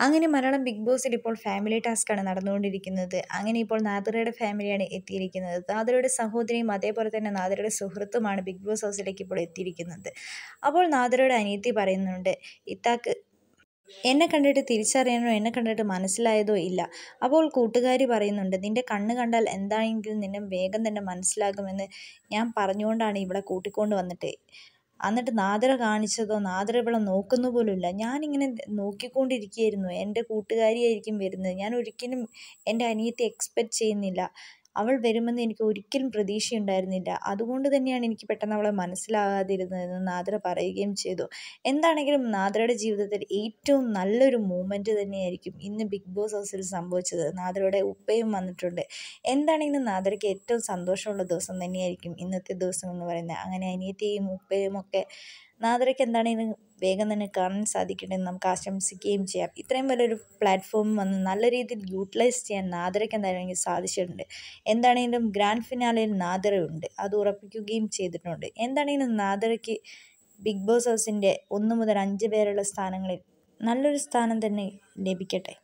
അങ്ങനെ മലയാളം ബിഗ് ബോസിൽ ഇപ്പോൾ ഫാമിലി ടാസ്ക്കാണ് നടന്നുകൊണ്ടിരിക്കുന്നത് അങ്ങനെ ഇപ്പോൾ നാദിറയുടെ ഫാമിലിയാണ് എത്തിയിരിക്കുന്നത് നാദിറയുടെ സഹോദരിയും അതേപോലെ തന്നെ നാദിറയുടെ സുഹൃത്തുമാണ് ബിഗ് ബോസ് ഹൗസിലേക്ക് ഇപ്പോൾ എത്തിയിരിക്കുന്നത് അപ്പോൾ നാദിറയുടെ അനിയത്തി പറയുന്നുണ്ട് ഇത്താക്ക് എന്നെ കണ്ടിട്ട് തിരിച്ചറിയാനോ എന്നെ കണ്ടിട്ട് മനസ്സിലായതോ ഇല്ല അപ്പോൾ കൂട്ടുകാരി പറയുന്നുണ്ട് നിൻ്റെ കണ്ണ് കണ്ടാൽ എന്താണെങ്കിലും നിന്നെ വേഗം തന്നെ മനസ്സിലാകുമെന്ന് ഞാൻ പറഞ്ഞുകൊണ്ടാണ് ഇവിടെ കൂട്ടിക്കൊണ്ട് വന്നിട്ട് എന്നിട്ട് നാദിറ കാണിച്ചതോ നാദിറ ഇവിടെ നോക്കുന്നു പോലുമില്ല ഞാനിങ്ങനെ നോക്കിക്കൊണ്ടിരിക്കുകയായിരുന്നു എൻ്റെ കൂട്ടുകാരിയായിരിക്കും വരുന്നത് ഞാൻ ഒരിക്കലും എൻ്റെ അനിയത്തെ എക്സ്പെക്റ്റ് ചെയ്യുന്നില്ല അവൾ വരുമെന്ന് എനിക്ക് ഒരിക്കലും പ്രതീക്ഷയുണ്ടായിരുന്നില്ല അതുകൊണ്ട് തന്നെയാണ് എനിക്ക് പെട്ടെന്ന് അവളെ മനസ്സിലാകാതിരുന്നതെന്ന് നാദിറ പറയുകയും ചെയ്തു എന്താണെങ്കിലും നാദിറയുടെ ജീവിതത്തിൽ ഏറ്റവും നല്ലൊരു മൂമെൻറ്റ് തന്നെയായിരിക്കും ഇന്ന് ബിഗ് ബോസ് ഹൗസിൽ സംഭവിച്ചത് നാദിറയുടെ ഉപ്പയും വന്നിട്ടുണ്ട് എന്താണെങ്കിലും നാദിറയ്ക്ക് ഏറ്റവും സന്തോഷമുള്ള ദിവസം തന്നെയായിരിക്കും ഇന്നത്തെ ദിവസം എന്ന് പറയുന്നത് അങ്ങനെ അനിയത്തിയും ഉപ്പയും ഒക്കെ നാദിറയ്ക്ക് എന്താണെങ്കിലും വേഗം തന്നെ കാണാൻ സാധിക്കട്ടെ എന്ന് നമുക്ക് ആശംസിക്കുകയും ചെയ്യാം ഇത്രയും വലിയൊരു പ്ലാറ്റ്ഫോം വന്ന് നല്ല രീതിയിൽ യൂട്ടിലൈസ് ചെയ്യാൻ നാദിറയ്ക്ക് എന്തായാലും സാധിച്ചിട്ടുണ്ട് എന്താണെങ്കിലും ഗ്രാൻഡ് ഫിനാലയിൽ നാദിറയുണ്ട് അത് ഉറപ്പിക്കുകയും ചെയ്തിട്ടുണ്ട് എന്താണെങ്കിലും നാദിറയ്ക്ക് ബിഗ് ബോസ് ഹൗസിൻ്റെ ഒന്ന് മുതൽ അഞ്ച് പേരുള്ള സ്ഥാനങ്ങളിൽ നല്ലൊരു സ്ഥാനം തന്നെ ലഭിക്കട്ടെ